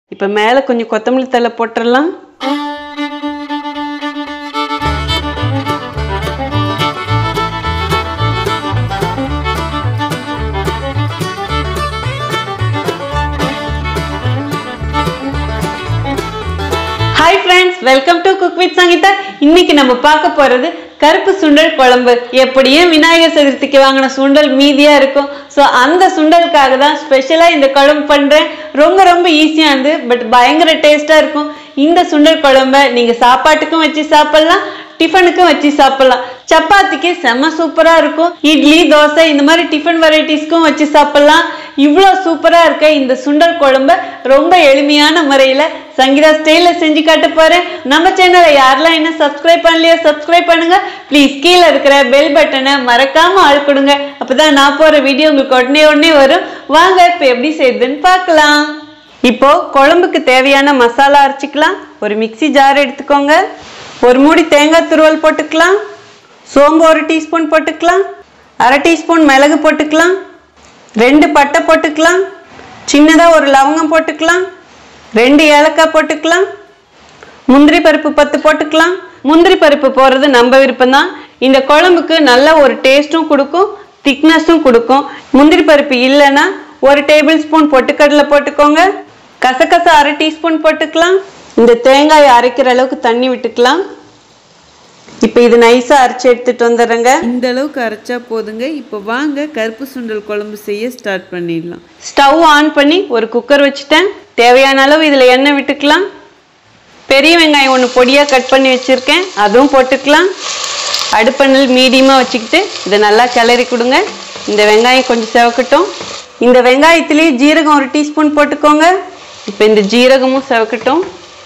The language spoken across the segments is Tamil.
இப்போ மேலே கொஞ்சம் கொத்தமல்லி தழை போட்டுடலாம் hi friends welcome to cook with Sangeetha இன்னைக்கு நம்ம பார்க்க போறது கருப்பு சுண்டல் குழம்பு எப்படியும் விநாயகர் சதுர்த்திக்கு வாங்கின சுண்டல் மீதியா இருக்கும் ஸோ அந்த சுண்டலுக்காக தான் ஸ்பெஷலாக இந்த குழம்பு பண்றேன் ரொம்ப ரொம்ப ஈஸியாக இருந்து பட் பயங்கர டேஸ்டா இருக்கும் இந்த சுண்டல் குழம்ப நீங்க சாப்பாட்டுக்கும் வச்சு சாப்பிடலாம் டிஃபனுக்கும் வச்சு சாப்பிடலாம் சப்பாத்திக்கு செம்ம சூப்பரா இருக்கும் இட்லி தோசை இந்த மாதிரி டிஃபன் வெரைட்டிஸ்க்கும் வச்சு சாப்பிடலாம் இவ்வளோ சூப்பரா இருக்க இந்த சுண்டல் குழம்ப ரொம்ப எளிமையான முறையில சங்கீதா ஸ்டைல செஞ்சு காட்ட போறேன் நம்ம சேனலை யாரெல்லாம் இன்னும் சப்ஸ்கிரைப் பண்ணலையோ சப்ஸ்கிரைப் பண்ணுங்க ப்ளீஸ் கீழே இருக்கிற பெல் பட்டனை மறக்காம ஆள் கொடுங்க அப்பதான் நான் போற வீடியோ உங்களுக்கு உடனே உடனே வரும் வாங்க இப்போ எப்படி செய்யுதுன்னு பார்க்கலாம் இப்போ குழம்புக்கு தேவையான மசாலா அரைச்சிக்கலாம் ஒரு மிக்ஸி ஜார் எடுத்துக்கோங்க ஒரு மூடி தேங்காய் துருவல் போட்டுக்கலாம் சோம்பு ஒரு டீஸ்பூன் போட்டுக்கலாம் அரை டீஸ்பூன் மிளகு போட்டுக்கலாம் ரெண்டு பட்டை போட்டுக்கலாம் சின்னதாக ஒரு லவங்கம் போட்டுக்கலாம் ரெண்டு ஏலக்காய் போட்டுக்கலாம் முந்திரி பருப்பு பத்து போட்டுக்கலாம் முந்திரி பருப்பு போடுறது நம்ம விருப்பம்தான் இந்த குழம்புக்கு நல்ல ஒரு டேஸ்ட்டும் கொடுக்கும் திக்னஸும் கொடுக்கும் முந்திரி பருப்பு இல்லைன்னா ஒரு டேபிள் ஸ்பூன் பொட்டுக்கடலை போட்டுக்கோங்க கசகசா அரை டீஸ்பூன் போட்டுக்கலாம் இந்த தேங்காயை அரைக்கிற அளவுக்கு தண்ணி விட்டுக்கலாம் இப்போ இது நைஸாக அரைச்சி எடுத்துட்டு வந்துடுறேங்க இந்த அளவுக்கு அரைச்சா போதுங்க இப்போ வாங்க கருப்பு சுண்டல் குழம்பு செய்ய ஸ்டார்ட் பண்ணிடலாம் ஸ்டவ் ஆன் பண்ணி ஒரு குக்கர் வச்சுட்டேன் தேவையான அளவு இதில் எண்ணெய் விட்டுக்கலாம் பெரிய வெங்காயம் ஒன்று பொடியாக கட் பண்ணி வச்சுருக்கேன் அதுவும் போட்டுக்கலாம் அடுப்பணல் மீடியமாக வச்சுக்கிட்டு இதை நல்லா கிளறி கொடுங்க இந்த வெங்காயம் கொஞ்சம் செவக்கட்டும் இந்த வெங்காயத்துலேயே ஜீரகம் ஒரு டீஸ்பூன் போட்டுக்கோங்க இப்போ இந்த ஜீரகமும் செவக்கட்டும்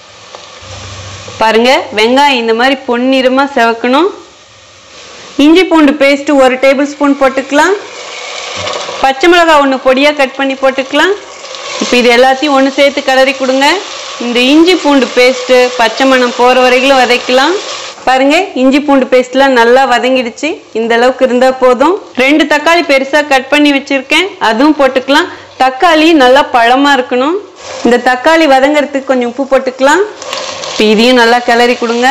பாருங்க வெங்காயம் இந்த மாதிரி பொன்னிறமாக செவக்கணும் இஞ்சி பூண்டு பேஸ்ட் ஒரு டேபிள் ஸ்பூன் போட்டுக்கலாம் பச்சை மிளகாய் ஒன்று பொடியாக கட் பண்ணி போட்டுக்கலாம் இப்போ இது எல்லாத்தையும் ஒன்று சேர்த்து கிளறி கொடுங்க இந்த இஞ்சி பூண்டு பேஸ்ட்டு பச்சை மணம் போகிற வரைக்கும் வதக்கலாம் பாருங்க இஞ்சி பூண்டு பேஸ்ட்லாம் நல்லா வதங்கிடுச்சு இந்த அளவுக்கு இருந்தால் போதும் ரெண்டு தக்காளி பெருசாக கட் பண்ணி வச்சுருக்கேன் அதுவும் போட்டுக்கலாம் தக்காளி நல்லா பழமாக இருக்கணும் இந்த தக்காளி வதங்கிறதுக்கு கொஞ்சம் உப்பு போட்டுக்கலாம் இப்போ இதையும் நல்லா கிளறி கொடுங்க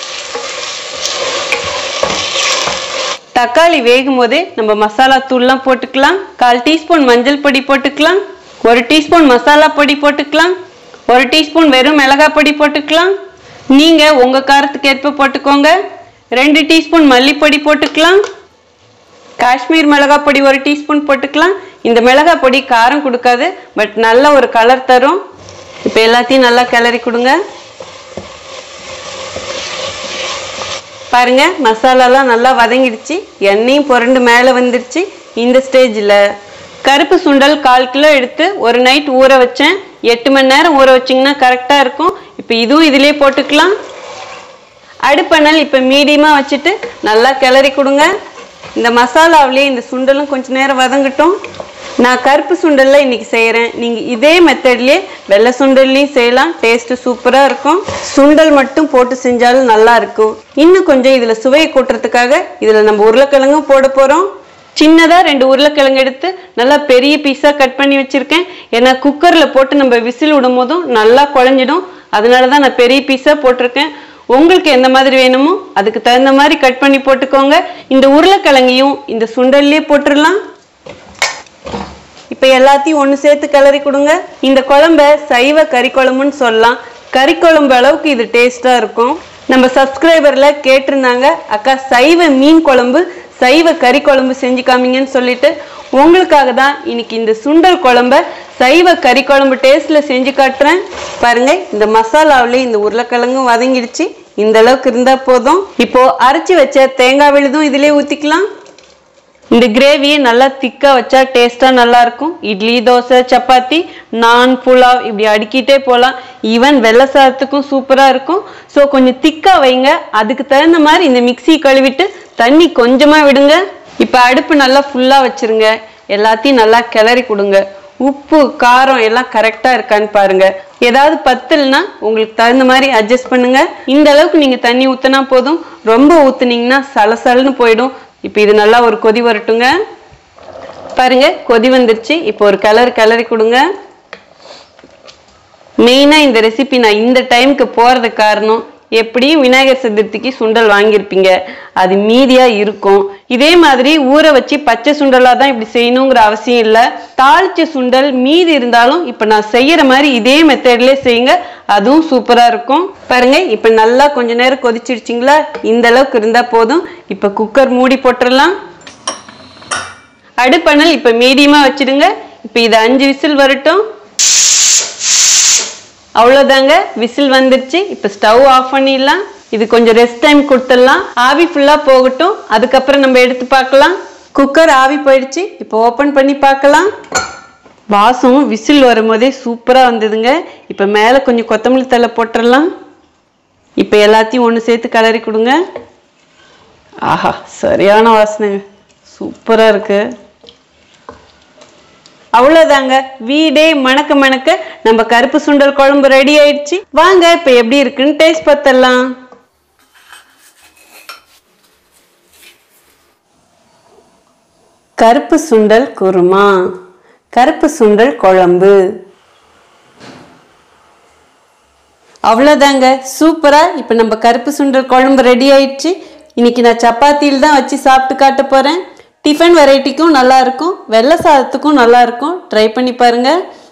தக்காளி வேகும் போதே நம்ம மசாலா தூள்லாம் போட்டுக்கலாம் கால் டீஸ்பூன் மஞ்சள் பொடி போட்டுக்கலாம் ஒரு டீஸ்பூன் மசாலா பொடி போட்டுக்கலாம் ஒரு டீஸ்பூன் வெறும் மிளகாய் பொடி போட்டுக்கலாம் நீங்க உங்க காரத்துக்கு ஏற்ப போட்டுக்கோங்க ரெண்டு டீஸ்பூன் மல்லிப்பொடி போட்டுக்கலாம் காஷ்மீர் மிளகாய் பொடி ஒரு டீஸ்பூன் போட்டுக்கலாம் இந்த மிளகாய் பொடி காரம் கொடுக்காது பட் நல்ல ஒரு கலர் தரும் இப்போ எல்லாத்தையும் நல்லா கிளறி கொடுங்க பாருங்க மசாலாலாம் நல்லா வதங்கிடுச்சு எண்ணெயும் புரண்டு மேலே வந்துடுச்சு இந்த ஸ்டேஜில் கருப்பு சுண்டல் கால் கிலோ எடுத்து ஒரு நைட் ஊற வச்சேன் எட்டு மணி நேரம் ஊற வச்சிங்கன்னா கரெக்டாக இருக்கும் இப்போ இதுவும் இதிலே போட்டுக்கலாம் அடுப்பணல் இப்போ மீடியமாக வச்சுட்டு நல்லா கிளறி கொடுங்க இந்த மசாலாவிலேயே இந்த சுண்டலும் கொஞ்சம் நேரம் வதங்கட்டும் நான் கருப்பு சுண்டல்ல இன்னைக்கு செய்கிறேன் நீங்கள் இதே மெத்தட்லேயே வெள்ளை சுண்டல்லையும் செய்யலாம் டேஸ்ட்டு சூப்பராக இருக்கும் சுண்டல் மட்டும் போட்டு செஞ்சாலும் நல்லா இருக்கும் இன்னும் கொஞ்சம் இதில் சுவையை கூட்டுறதுக்காக இதில் நம்ம உருளைக்கிழங்கும் போட போகிறோம் சின்னதாக ரெண்டு உருளைக்கிழங்கு எடுத்து நல்லா பெரிய பீஸாக கட் பண்ணி வச்சுருக்கேன் ஏன்னா குக்கரில் போட்டு நம்ம விசில் விடும் போதும் நல்லா குழஞ்சிடும் அதனால தான் நான் பெரிய பீஸாக போட்டிருக்கேன் உங்களுக்கு எந்த மாதிரி வேணுமோ அதுக்கு தகுந்த மாதிரி கட் பண்ணி போட்டுக்கோங்க இந்த உருளைக்கிழங்கையும் இந்த சுண்டல்லே போட்டுடலாம் இப்போ எல்லாத்தையும் ஒன்று சேர்த்து கிளறி கொடுங்க இந்த குழம்ப சைவ கறி குழம்புன்னு சொல்லலாம் கறி குழம்பு அளவுக்கு இது டேஸ்ட்டாக இருக்கும் நம்ம சப்ஸ்கிரைபரில் கேட்டிருந்தாங்க அக்கா சைவ மீன் குழம்பு சைவ கறி குழம்பு செஞ்சு காமிங்கன்னு சொல்லிட்டு உங்களுக்காக தான் இன்னைக்கு இந்த சுண்டல் குழம்ப சைவ கறி குழம்பு டேஸ்ட்டில் செஞ்சு காட்டுறேன் பாருங்க இந்த மசாலாவிலே இந்த உருளைக்கிழங்கும் வதங்கிடுச்சு இந்த அளவுக்கு இருந்தால் போதும் இப்போ அரைச்சி வச்ச தேங்காய் விழுதும் இதிலே ஊற்றிக்கலாம் இந்த கிரேவியை நல்லா திக்காக வச்சா டேஸ்ட்டாக நல்லா இருக்கும் இட்லி தோசை சப்பாத்தி நான் புலாவ் இப்படி அடுக்கிட்டே போகலாம் ஈவன் வெள்ளை சாதத்துக்கும் சூப்பராக இருக்கும் ஸோ கொஞ்சம் திக்காக வைங்க அதுக்கு தகுந்த மாதிரி இந்த மிக்ஸி கழுவிட்டு தண்ணி கொஞ்சமாக விடுங்க இப்போ அடுப்பு நல்லா ஃபுல்லாக வச்சிருங்க எல்லாத்தையும் நல்லா கிளறி கொடுங்க உப்பு காரம் எல்லாம் கரெக்டாக இருக்கான்னு பாருங்க ஏதாவது பத்தலைன்னா உங்களுக்கு தகுந்த மாதிரி அட்ஜஸ்ட் பண்ணுங்க இந்த அளவுக்கு நீங்கள் தண்ணி ஊற்றினா போதும் ரொம்ப ஊற்றுனீங்கன்னா சலசலன்னு போயிடும் இப்போ இது நல்லா ஒரு கொதி வரட்டுங்க பாருங்க கொதி வந்துருச்சு இப்போ ஒரு கலர் கிளறி கொடுங்க மெயினாக இந்த ரெசிபி நான் இந்த டைம்க்கு போகிறதுக்கு காரணம் எப்படியும் விநாயகர் சதுர்த்திக்கு சுண்டல் வாங்கியிருப்பீங்க அது மீதியாக இருக்கும் இதே மாதிரி ஊற வச்சு பச்சை சுண்டலாக தான் இப்படி செய்யணுங்கிற அவசியம் இல்லை தாளிச்ச சுண்டல் மீதி இருந்தாலும் இப்போ நான் செய்யற மாதிரி இதே மெத்தட்லேயே செய்யுங்க அதுவும் சூப்பராக இருக்கும் பாருங்க இப்போ நல்லா கொஞ்ச நேரம் கொதிச்சிடுச்சிங்களா இந்த அளவுக்கு இருந்தால் போதும் இப்போ குக்கர் மூடி போட்டுடலாம் அடுப்பணல் இப்போ மீடியமாக வச்சிடுங்க இப்போ இது அஞ்சு விசில் வரட்டும் அவ்வளோதாங்க விசில் வந்துருச்சு இப்போ ஸ்டவ் ஆஃப் பண்ணிடலாம் இது கொஞ்சம் ரெஸ்ட் டைம் கொடுத்துடலாம் ஆவி ஃபுல்லாக போகட்டும் அதுக்கப்புறம் நம்ம எடுத்து பார்க்கலாம் குக்கர் ஆவி போயிடுச்சு இப்போ ஓப்பன் பண்ணி பார்க்கலாம் வாசம் விசில் வரும்போதே சூப்பராக வந்ததுங்க இப்போ மேலே கொஞ்சம் கொத்தமல்லி தழை போட்டுடலாம் இப்போ எல்லாத்தையும் ஒன்று சேர்த்து கலரி கொடுங்க ஆஹா சரியான வாசனைங்க சூப்பராக இருக்குது அவ்வளோதாங்க வீடே மணக்க மணக்க நம்ம கருப்பு சுண்டல் குழம்பு ரெடி ஆயிடுச்சு வாங்க இப்போ எப்படி இருக்குன்னு டேஸ்ட் பார்த்துடலாம் கருப்பு சுண்டல் குருமா கருப்பு சுண்டல் குழம்பு அவ்வளோதாங்க சூப்பராக இப்போ நம்ம கருப்பு சுண்டல் குழம்பு ரெடி ஆயிடுச்சு இன்னைக்கு நான் சப்பாத்தியில் தான் வச்சு சாப்பிட்டு காட்ட போகிறேன் டிஃபன் வெரைட்டிக்கும் நல்லா இருக்கும் வெள்ளை சாதத்துக்கும் நல்லா இருக்கும் ட்ரை பண்ணி பாருங்க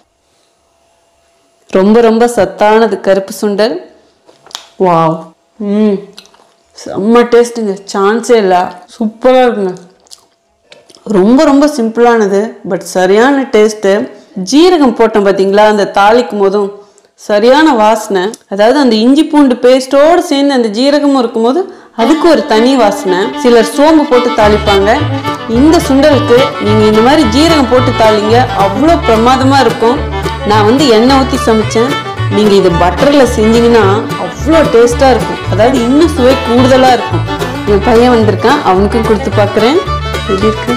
ரொம்ப ரொம்ப சத்தானது கருப்பு சுண்டல் வாவ் ம் செம்ம டேஸ்ட்டுங்க சான்ஸே இல்லை சூப்பராக இருக்குங்க ரொம்ப ரொம்ப சிம்பிளானது பட் சரியான டேஸ்ட்டு ஜீரகம் போட்டோம் பார்த்தீங்களா அந்த தாளிக்கும் போதும் சரியான வாசனை அதாவது அந்த இஞ்சி பூண்டு பேஸ்டோடு சேர்ந்து அந்த ஜீரகமும் இருக்கும்போது அதுக்கு ஒரு தனி வாசனை சிலர் சோம்பு போட்டு தாளிப்பாங்க இந்த சுண்டலுக்கு நீங்கள் இந்த மாதிரி ஜீரகம் போட்டு தாளிங்க அவ்வளோ பிரமாதமாக இருக்கும் நான் வந்து எண்ணெய் ஊற்றி சமைச்சேன் நீங்கள் இது பட்டரில் செஞ்சீங்கன்னா அவ்வளோ டேஸ்ட்டாக இருக்கும் அதாவது இன்னும் சுவை கூடுதலாக இருக்கும் என் பையன் வந்திருக்கான் அவனுக்கும் கொடுத்து பார்க்குறேன் எப்படி இருக்கு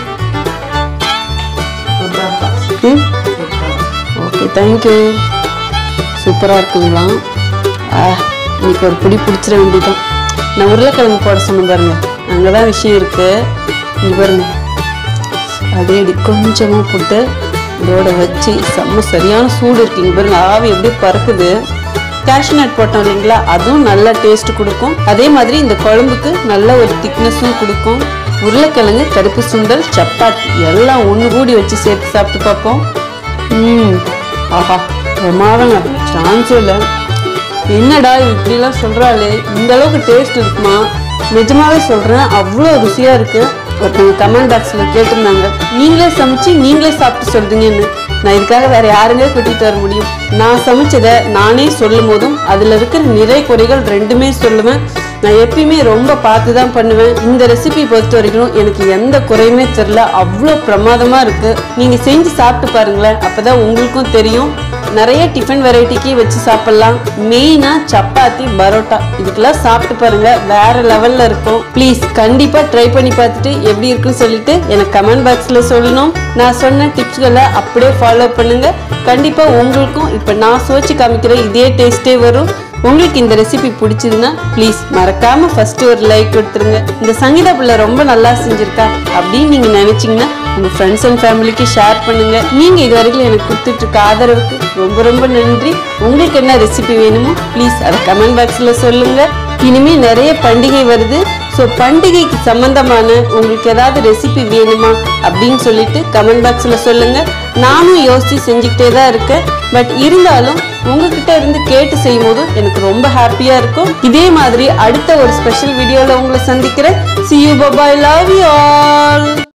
ம் ஓகே தேங்க்யூ சூப்பராக இருக்குங்களா ஆ இன்னைக்கு ஒரு பிடி பிடிச்சிட வேண்டியதான் நான் உருளைக்கிழங்கு போட சொன்னேன் பாருங்க அங்கே தான் விஷயம் இருக்கு இங்க பாருங்க அப்படியே இப்படி கொஞ்சமாக போட்டு இதோட வச்சு செம்ம சரியான சூடு இருக்குங்க பாருங்க ஆவி எப்படி பறக்குது கேஷ்நட் போட்டோம் இல்லைங்களா அதுவும் நல்ல டேஸ்ட் கொடுக்கும் அதே மாதிரி இந்த குழம்புக்கு நல்ல ஒரு திக்னஸும் கொடுக்கும் உருளைக்கிழங்கு கருப்பு சுண்டல் சப்பாத்தி எல்லாம் ஒன்று கூடி வச்சு சேர்த்து சாப்பிட்டு பார்ப்போம் ம் ஆஹா பிரமாதங்க சான்ஸே இல்லை என்னடா இப்படிலாம் சொல்கிறாளே இந்த அளவுக்கு டேஸ்ட் இருக்குமா நிஜமாவே சொல்கிறேன் அவ்வளோ ருசியாக இருக்குது ஒருத்தவங்க கமெண்ட் பாக்ஸில் கேட்டிருந்தாங்க நீங்களே சமைச்சு நீங்களே சாப்பிட்டு சொல்கிறீங்கன்னு நான் இதுக்காக வேற யாருங்க கூட்டிகிட்டு வர முடியும் நான் சமைச்சதை நானே சொல்லும் போதும் அதில் இருக்கிற நிறை குறைகள் ரெண்டுமே சொல்லுவேன் நான் எப்பயுமே ரொம்ப பார்த்து தான் பண்ணுவேன் இந்த ரெசிபி பொறுத்த வரைக்கும் எனக்கு எந்த குறையுமே தெரில அவ்வளோ பிரமாதமாக இருக்குது நீங்கள் செஞ்சு சாப்பிட்டு பாருங்களேன் அப்போ தான் உங்களுக்கும் தெரியும் நிறைய டிஃபன் வெரைட்டிக்கு வச்சு சாப்பிடலாம் மெயினாக சப்பாத்தி பரோட்டா இதுக்கெல்லாம் சாப்பிட்டு பாருங்க வேற லெவலில் இருக்கும் ப்ளீஸ் கண்டிப்பாக ட்ரை பண்ணி பார்த்துட்டு எப்படி இருக்குன்னு சொல்லிட்டு எனக்கு கமெண்ட் பாக்ஸில் சொல்லணும் நான் சொன்ன டிப்ஸ்களை அப்படியே ஃபாலோ பண்ணுங்க கண்டிப்பாக உங்களுக்கும் இப்போ நான் சோச்சு காமிக்கிற இதே டேஸ்ட்டே வரும் உங்களுக்கு இந்த ரெசிபி பிடிச்சதுன்னா ப்ளீஸ் மறக்காம ஃபர்ஸ்ட் ஒரு லைக் கொடுத்துருங்க இந்த சங்கீதா பிள்ளை ரொம்ப நல்லா செஞ்சிருக்கா அப்படின்னு நீங்க நினைச்சீங்கன்னா உங்க ஃப்ரெண்ட்ஸ் அண்ட் ஃபேமிலிக்கு ஷேர் பண்ணுங்க நீங்க இது வரைக்கும் எனக்கு கொடுத்துட்டு இருக்க ஆதரவுக்கு ரொம்ப ரொம்ப நன்றி உங்களுக்கு என்ன ரெசிபி வேணுமோ ப்ளீஸ் அதை கமெண்ட் பாக்ஸ்ல சொல்லுங்க இனிமே நிறைய பண்டிகை வருது ஸோ பண்டிகைக்கு சம்பந்தமான உங்களுக்கு ஏதாவது ரெசிபி வேணுமா அப்படின்னு சொல்லிட்டு கமெண்ட் பாக்ஸில் சொல்லுங்க நானும் யோசிச்சு செஞ்சுக்கிட்டே தான் இருக்கேன் பட் இருந்தாலும் உங்ககிட்ட இருந்து கேட்டு செய்யும் போது எனக்கு ரொம்ப ஹாப்பியா இருக்கும் இதே மாதிரி அடுத்த ஒரு ஸ்பெஷல் வீடியோல உங்களை சந்திக்கிறேன் see you bye bye love you all